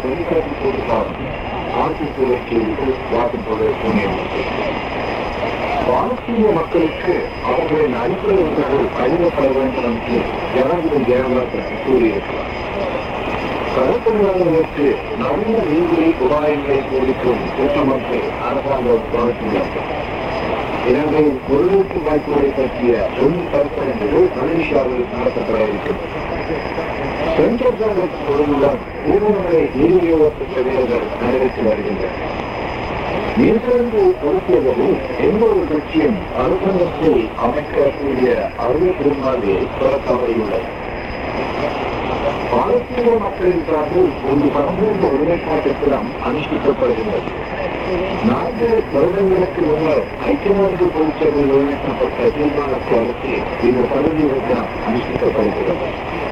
வெளிக்கடந்து கொடுத்தார் ஆட்சி சுழற்சிக்கு வாக்குப்பதற்கு பாலஸ்தீன மக்களுக்கு அவர்களின் அடிப்படை உணர்வு வழங்கப்பட வேண்டும் என்று ஜனாதிபதி ஜெயலலிதா கூறியிருக்கிறார் கருத்துள்ளவர்களுக்கு நவீன நீதியை உபாயங்களை போதிக்கும் திட்டமத்தை அரசாங்கம் தொடர்ந்துள்ளது இலங்கையின் பொருளுக்கு வாய்ப்புகளை பற்றிய தொழில் கருத்தரங்குகள் மலேசியாவில் நடத்தப்பட இருக்கிறது சென்ட்ரல் பேங்க் பொருளுடன் ஊடகங்களை நிதி விநியோக சேவைகள் நிறைவேற்றி வருகின்றன நியூசிலாந்து பொறுத்தவரையில் எந்த ஒரு கட்சியும் அரசாங்கத்தை அமைக்கக்கூடிய அறுவை பெருமாளை தொடர்பவையுள்ளது பாலஸ்தீன மக்களின் சார்பில் ஒரு சமூக ஒருமைப்பாட்டு திட்டம் அனுஷ்டிக்கப்படுகின்றது நான்கு வருடங்களுக்கு முன்னர் ஐக்கிய நாடுகள் பொதுச்சபையில் வெளியிடப்பட்ட தீர்மானத்தை அடுத்து இந்த பதவி திட்டம் அனுஷ்டிக்கப்படுகிறது